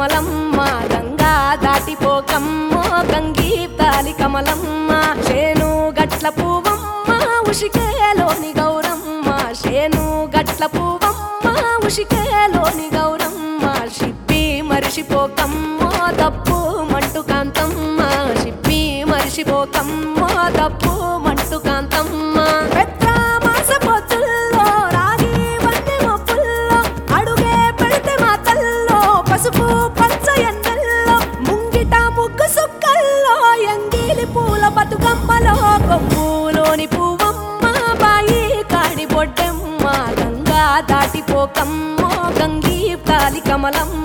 కమలమ్మ గంగా దాటిపోకమ్మో గంగీ తాలి కమలమ్మ శేను గట్ల పువ్వమ్మ ఉషికేలోని గౌరమ్మ శేను గట్ల పువ్వమ్మ ఉషికేలోని గౌరమ్మ షిప్పి మరిషిపోకమ్మో తప్పు మంటు కాంతమ్మ షిప్పి మరిషిపోకమ్మో తప్పు మంటు కాంతమ్మ పెద్ద మాస పొత్తుల్లో రాగి వన్నె మొప్పుల్లో అడుగే పెడితే మా తల్లో పసుపు పచ్చ ఎండల్లో ముంగిట ముగ్గు సుక్కల్లో ఎంగిలి పూల బతుకమ్మలో కొమ్ములోని పువ్వమ్మ బాయి కాడి బొడ్డెమ్మ గంగా దాటిపోకమ్మో గంగీ తాలి కమలమ్మ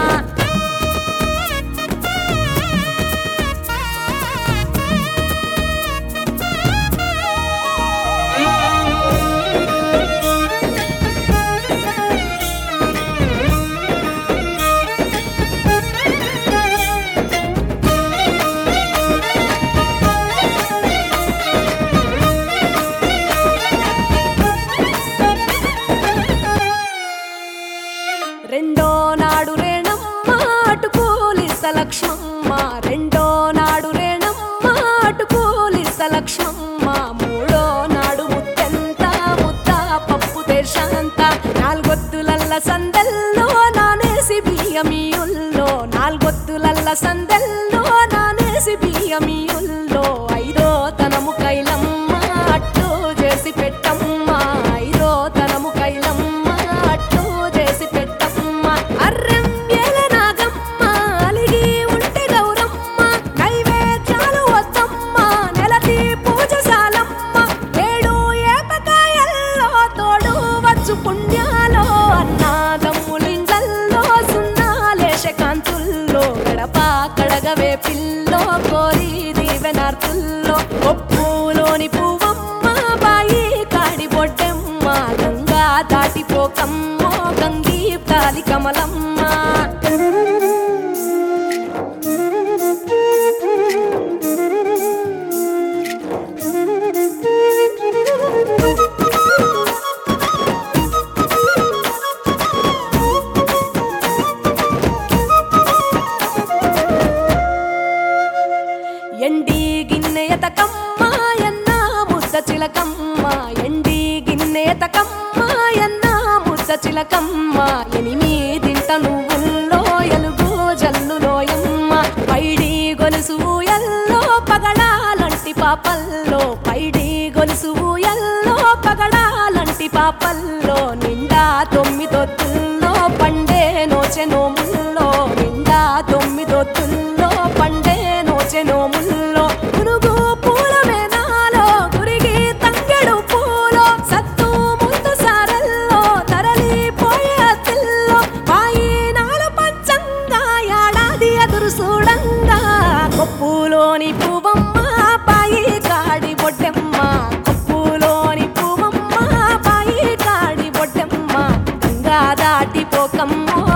రెండో నాడు రేణమ్మ అటు పోలిస్త లక్ష్మమ్మ రెండో నాడు రేణమ్మ అటు పోలిస్త లక్ష్మమ్మ మూడో నాడు ముత్తెంత ముద్ద పప్పు దేశాంత నాలుగొత్తులల్ల సందెల్లో నానేసి బియ్యమియుల్లో నాలుగొత్తులల్ల సందెల్లో నానేసి బియ్యమియుల్లో ఐదో తనము కైలమ్మ అట్టు చేసి పెట్టమ్మ ఐదో తనము కైలమ్మ అట్టు చేసి పెట్టమ్మ అర్రం ఏల నాగమ్మ అలిగి ఉంటే గౌరమ్మ నైవేద్యాలు వద్దమ్మ నెలతి పూజశాలమ్మ ఏడు ఏపకాయల్లో తోడు వచ్చు పుణ్యాలో అన్నాదమ్ములింగల్లో సున్నాలేశ కాంతుల్లో గడప కడగవే పిల్లో కోరి దీవెనార్తుల్లో ఒప్పులోని పువ్వమ్మ బాయి కాడి బొడ్డెమ్మ గంగా దాటిపోకమ్మో గంగీ తాలి కమలమ్మ ఎండి గిన్నెయతకమ్మ ఎన్న ముద్ద చిలకమ్మ ఎండి గిన్నెయతకమ్మ ఎన్న ముద్ద చిలకమ్మ ఎనిమిదింట నువ్వుల్లో ఎలుగు జల్లులోయమ్మ పైడి గొలుసు ఎల్లో పగడాలంటి పాపల్లో పైడి గొలుసు ఎల్లో పగడాలంటి పాపల్లో నిండా తొమ్మిదొత్తుల్లో పండే నోచె నోముల్లో నిండా తొమ్మిదొత్తుల్లో పండే నోచె నోముల్లో పునుగు పూల మేనాలో గురిగి తంగెడు పూలో సత్తు ముందు సారల్లో తరలిపోయే అత్తిల్లో పాయి నాలు పంచంగా ఏడాది ఎదురు చూడంగా కొప్పులోని పువ్వమ్మ పాయి కాడి బొడ్డెమ్మ కొప్పులోని పువ్వమ్మ పాయి కాడి బొడ్డెమ్మ గంగా దాటిపోకమ్మో